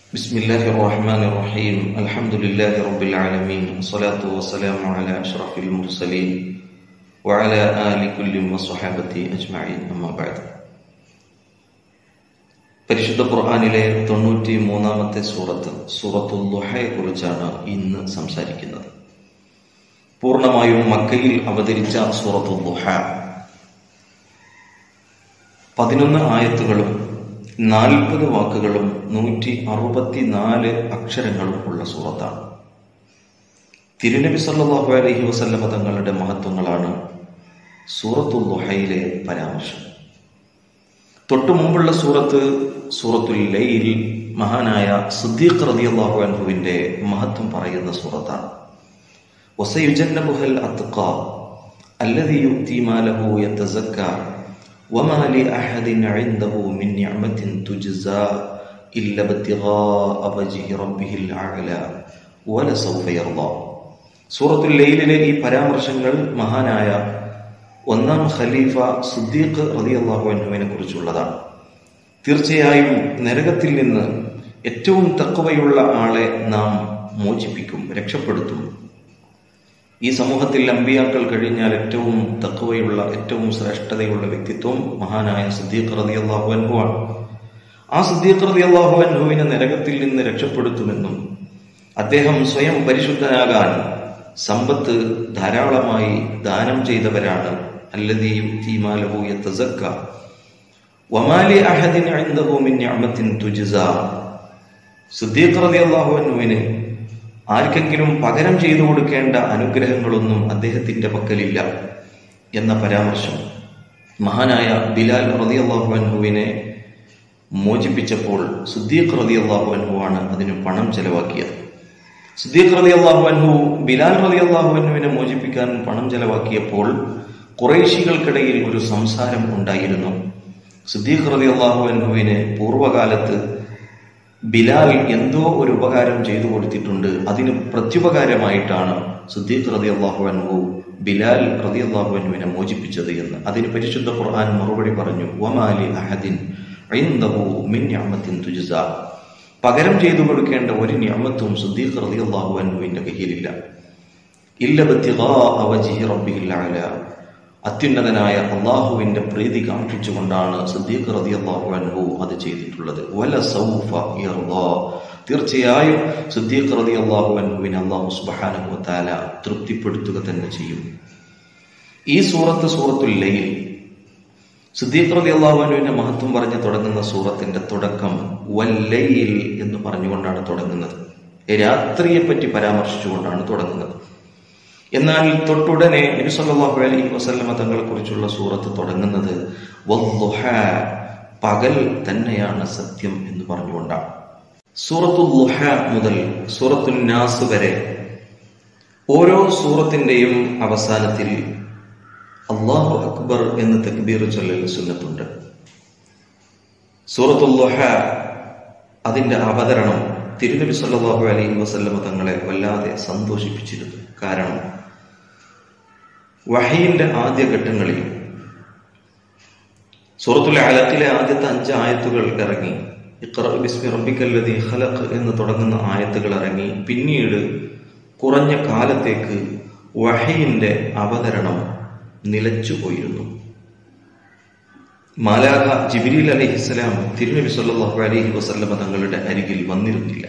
بسم الله الرحمن الرحيم الحمد لله رب العالمين والصلاة والسلام على أشرف المرسلين وعلى آل كل وصحابته أجمعين أما بعد പരിശുദ്ധ ഖുർആാനിലെ തൊണ്ണൂറ്റി മൂന്നാമത്തെ സൂറത്ത് സൂറത്തുൽ ദുഹയെ കുറിച്ചാണ് ഇന്ന് സംസാരിക്കുന്നത് പൂർണ്ണമായും മക്കയിൽ അവതരിച്ച സൂറത്തുൽ ദുഹ പതിനൊന്ന് ആയത്തുകളും നാൽപ്പത് വാക്കുകളും നൂറ്റി അറുപത്തിനാല് അക്ഷരങ്ങളും ഉള്ള സൂറത്താണ് തിരുനബി സല്ലല്ലാഹു അലൈഹി വസല്ലമ തങ്ങളുടെ മഹത്വങ്ങളാണ് സൂറത്തുൽ ദുഹയിലെ പരാമർശം തൊട്ടു മുമ്പുള്ള സൂറത്ത് സൂറത്തുൽ ലൈൽ മഹാനായ സിദ്ദീഖ് റളിയല്ലാഹു അൻഹുവിന്റെ മഹത്വം പറയുന്ന സൂറത്താണ് വസയുജന്നബുഹൽ അത്ഖ الذي يؤتي ماله يتزكى وما لأحد عنده من نعمة تجزى إلا ابتغاء وجه ربه الأعلى ولسوف يرضى സൂറത്തുൽ ലൈലിലെ ഈ പരാമർശങ്ങൾ മഹാനായ ഒന്നാം ഖലീഫ സുദ്ദീഖ് റളിയല്ലാഹു അൻഹുവിനെ കുറിച്ചുള്ളതാണ് തീർച്ചയായും നരകത്തിൽ നിന്ന് ഏറ്റവും തക്കവയുള്ള ആളെ നാം മോചിപ്പിക്കും രക്ഷപ്പെടുത്തും ഈ സമൂഹത്തിൽ അമ്പിയാക്കൾ കഴിഞ്ഞാൽ ഏറ്റവും തക്കവയുള്ള ഏറ്റവും ശ്രേഷ്ഠതയുള്ള വ്യക്തിത്വം മഹാനായ സിദ്ദീഖ് റളിയല്ലാഹു അൻഹുവാണ് ആ സിദ്ദീഖ് റളിയല്ലാഹു അൻഹുവിനെ നരകത്തിൽ നിന്ന് രക്ഷപ്പെടുത്തുമെന്നും അദ്ദേഹം സ്വയം പരിശുദ്ധനാകാൻ സമ്പത്ത് ധാരാളമായി ദാനം ചെയ്തവരാണ് അല്ലദീ യുക്തി മാലഹു യതസക്ക വമാലി അഹദിൻ ഇൻദഹു മിൻ നിഅമത്തിൻ തുജ്സ സിദ്ദീഖ് റളിയല്ലാഹു അൻഹുവിന് ആർക്കെങ്കിലും പകരം ചെയ്തു കൊടുക്കേണ്ട അനുഗ്രഹങ്ങളൊന്നും അദ്ദേഹത്തിന്റെ പക്കലില്ല എന്ന പരാമർശം മഹാനായ ബിലാൽ റളിയല്ലാഹു അൻഹുവിനെ മോചിപ്പിച്ചപ്പോൾ സുദ്ദീഖ് റളിയല്ലാഹു അൻഹുവാണ് അതിന് പണം ചെലവാക്കിയത് സുദ്ദീഖ് റളിയല്ലാഹു അൻഹു ബിലാൽ റളിയല്ലാഹു അൻഹുവിനെ മോചിപ്പിക്കാൻ പണം ചെലവാക്കിയപ്പോൾ കുറേശികൾക്കിടയിൽ ഒരു സംസാരം ഉണ്ടായിരുന്നു സുദ്ദീഖ് റളിയല്ലാഹു അൻഹുവിന് പൂർവ്വകാലത്ത് ബിലാൽ എന്തോ ഒരു ഉപകാരം ചെയ്തു കൊടുത്തിട്ടുണ്ട് അതിന് പ്രത്യുപകാരമായിട്ടാണ് സുദ്ദീഖ് റതി അള്ളാഹു അൻഹു ബിലാൽ റതി അള്ളാഹു അൻഹുവിനെ മോചിപ്പിച്ചത് എന്ന് അതിന് പരിശുദ്ധ ഖുർആൻ മറുപടി പറഞ്ഞു വമാലി അഹദിൻ ഐന്ദഹു മിൻ നിഅമത്തിൻ തുജ്സ പകരം ചെയ്തു കൊടുക്കേണ്ട ഒരു നിഅമത്തും സുദ്ദീഖ് റതി അള്ളാഹു അൻഹുവിന്റെ കയ്യിലില്ല ഇല്ല ബത്തിഗാ വജ്ഹി റബ്ബിഹിൽ അഅല അത്യുന്നതനായ അള്ളാഹുവിന്റെ പ്രീതി കാക്ഷിച്ചുകൊണ്ടാണ് സിദ്ദീഖ് റതി അള്ളാഹു അൻഹു അത് ചെയ്തിട്ടുള്ളത് വല സൗഫ യർദാ തീർച്ചയായും സിദ്ദീഖ് റതി അള്ളാഹു അൻഹുവിനെ അള്ളാഹു സുബ്ഹാനഹു വതആല തൃപ്തിപ്പെടുത്തുക തന്നെ ചെയ്യും ഈ സൂറത്ത് സൂറത്തുൽ ലൈൽ സിദ്ദീഖ് റതി അള്ളാഹു അൻഹുവിന്റെ മഹത്വം പറഞ്ഞ് തുടങ്ങുന്ന സൂറത്തിന്റെ തുടക്കം വല്ലയിൽ എന്ന് പറഞ്ഞുകൊണ്ടാണ് തുടങ്ങുന്നത് രാത്രിയെ പറ്റി പരാമർശിച്ചുകൊണ്ടാണ് തുടങ്ങുന്നത് എന്നാൽ തൊട്ടുടനെ നബി സല്ലല്ലാഹു അലൈഹി വസല്ലമ തങ്ങളെ കുറിച്ചുള്ള സൂറത്ത് തുടങ്ങുന്നത് വദ്ദുഹ പകൽ തന്നെയാണ് സത്യം എന്ന് പറഞ്ഞുകൊണ്ടാണ് സൂറത്തു ദുഹ മുതൽ സൂറത്തു നാസ് വരെ ഓരോ സൂറത്തിന്റെയും അവസാനത്തിൽ അള്ളാഹു അക്ബർ എന്ന് തക്ബീർ ചൊല്ലൽ സുന്നത്തുണ്ട് സൂറത്തു ദുഹ അതിന്റെ അവതരണം തിരുനബി സല്ലല്ലാഹു അലൈഹി വസല്ലമ തങ്ങളെ വല്ലാതെ സന്തോഷിപ്പിച്ചിരുന്നു കാരണം വഹീന്റെ ആദ്യഘട്ടങ്ങളിൽ സൂറത്തുൽ അലക്കിലെ ആദ്യത്തെ അഞ്ച് ആയത്തുകൾ ഇറങ്ങി ബിസ്മി റബ്ബിക്കല്ലതി ഖലഖ് എന്ന് തുടങ്ങുന്ന ആയത്തുകൾ ഇറങ്ങി പിന്നീട് കുറഞ്ഞ കാലത്തേക്ക് വഹീന്റെ അവതരണം നിലച്ചുപോയിരുന്നു മാലാഖ ജിബിരിൽ അലഹിസ്സലാം തിരുനബി സല്ലല്ലാഹു അലൈഹി വസല്ലമ തങ്ങളുടെ അരികിൽ വന്നിരുന്നില്ല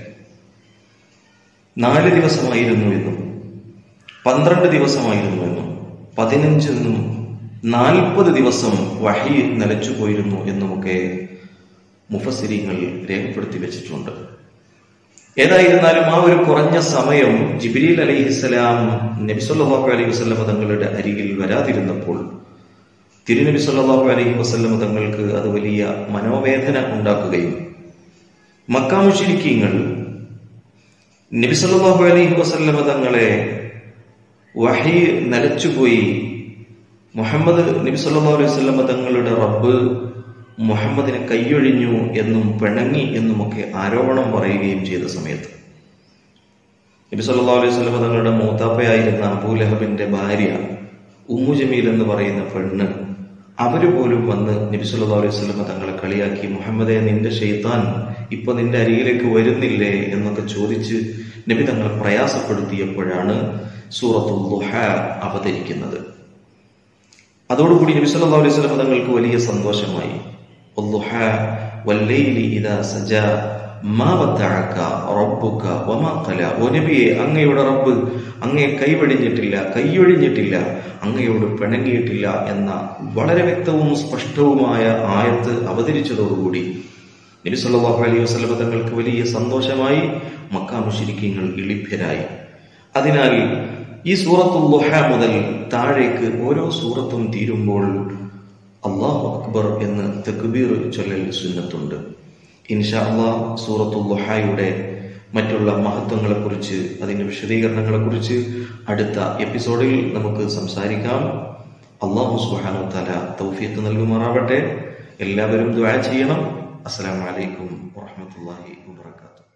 നാല് ദിവസമായിരുന്നു എന്നും പന്ത്രണ്ട് ദിവസമായിരുന്നു എന്നും പതിനഞ്ചെന്നും നാൽപ്പത് ദിവസം വഹി നിലച്ചു പോയിരുന്നു എന്നുമൊക്കെ മുഫസിരിങ്ങൾ രേഖപ്പെടുത്തി വെച്ചിട്ടുണ്ട് ഏതായിരുന്നാലും ആ ഒരു കുറഞ്ഞ സമയം ജിബിരിൽ അലൈഹിസ്സലാം നബി സല്ലല്ലാഹു അലൈഹി വസല്ലമ തങ്ങളുടെ അരികിൽ വരാതിരുന്നപ്പോൾ തിരുനബി സല്ലല്ലാഹു അലൈഹി വസല്ലമ തങ്ങൾക്ക് അത് വലിയ മനോവേദന ഉണ്ടാക്കുകയും മക്കാമുഷിരിക്കീങ്ങൾ നബി സല്ലല്ലാഹു അലൈഹി വസല്ലമ തങ്ങളെ വഹി നലച്ചുപോയി മുഹമ്മദ് നബി സല്ലല്ലാഹു അലൈഹി വസല്ലമ തങ്ങളുടെ റബ്ബ് മുഹമ്മദിനെ കൈയൊഴിഞ്ഞു എന്നും പിണങ്ങി എന്നുമൊക്കെ ആരോപണം പറയുകയും ചെയ്ത സമയത്ത് നബി സല്ലല്ലാഹു അലൈഹി വസല്ലമ തങ്ങളുടെ മൂത്താപ്പയായിരുന്ന അബൂലഹബിന്റെ ഭാര്യ ഉമ്മു ജമീൽ എന്ന് പറയുന്ന പെണ്ണ് അവര് പോലും വന്ന് നബി സല്ലല്ലാഹു അലൈഹി വസല്ലം തങ്ങളെ കളിയാക്കി മുഹമ്മദെ നിന്റെ ഷെയ്ത്താൻ ഇപ്പൊ നിന്റെ അരികിലേക്ക് വരുന്നില്ലേ എന്നൊക്കെ ചോദിച്ച് നബി തങ്ങളെ പ്രയാസപ്പെടുത്തിയപ്പോഴാണ് സൂറത്തുൽ ദുഹ അവതരിക്കുന്നത് അതോടുകൂടി നബി സല്ലല്ലാഹു അലൈഹി വസല്ലം തങ്ങൾക്ക് വലിയ സന്തോഷമായി വദ്ദുഹ വല്ലൈലി ഇദാ സജാ മാ വദ്ദഅക റബ്ബുക വമാ ഖല ഓ നബിയെ അങ്ങയുടെ റബ്ബ് അങ്ങയെ കൈവടിഞ്ഞിട്ടില്ല കൈയൊഴിഞ്ഞിട്ടില്ല അങ്ങയോട് പിണങ്ങിയിട്ടില്ല എന്ന വളരെ വ്യക്തവും സ്പഷ്ടവുമായ ആയത്ത് അവതരിച്ചതോടുകൂടി നബി സല്ലല്ലാഹു അലൈഹി വസല്ലം തങ്ങൾക്ക് വലിയ സന്തോഷമായി മക്കാ മുശ്രിക്കീങ്ങൾ ഇളിഭ്യരായി അതിനാൽ ഈ സൂറത്തുൽ ദുഹ മുതൽ താഴേക്ക് ഓരോ സൂറത്തും തീരുമ്പോൾ അള്ളാഹു അക്ബർ എന്ന് തക്ബീർ ചൊല്ലൽ സുന്നത്തുണ്ട് ഇൻഷാ അള്ളാഹ് സൂറത്തുൽ ദുഹയുടെ മറ്റുള്ള മഹത്വങ്ങളെക്കുറിച്ച് അതിന്റെ വിശദീകരണങ്ങളെക്കുറിച്ച് അടുത്ത എപ്പിസോഡിൽ നമുക്ക് സംസാരിക്കാം അള്ളാഹു സുബ്ഹാനഹു തആല തൗഫീഖ് നൽകുമാറാവട്ടെ എല്ലാവരും ദുആ ചെയ്യണം അസ്സലാമു അലൈക്കും വറഹ്മത്തുള്ളാഹി വബറകാതുഹു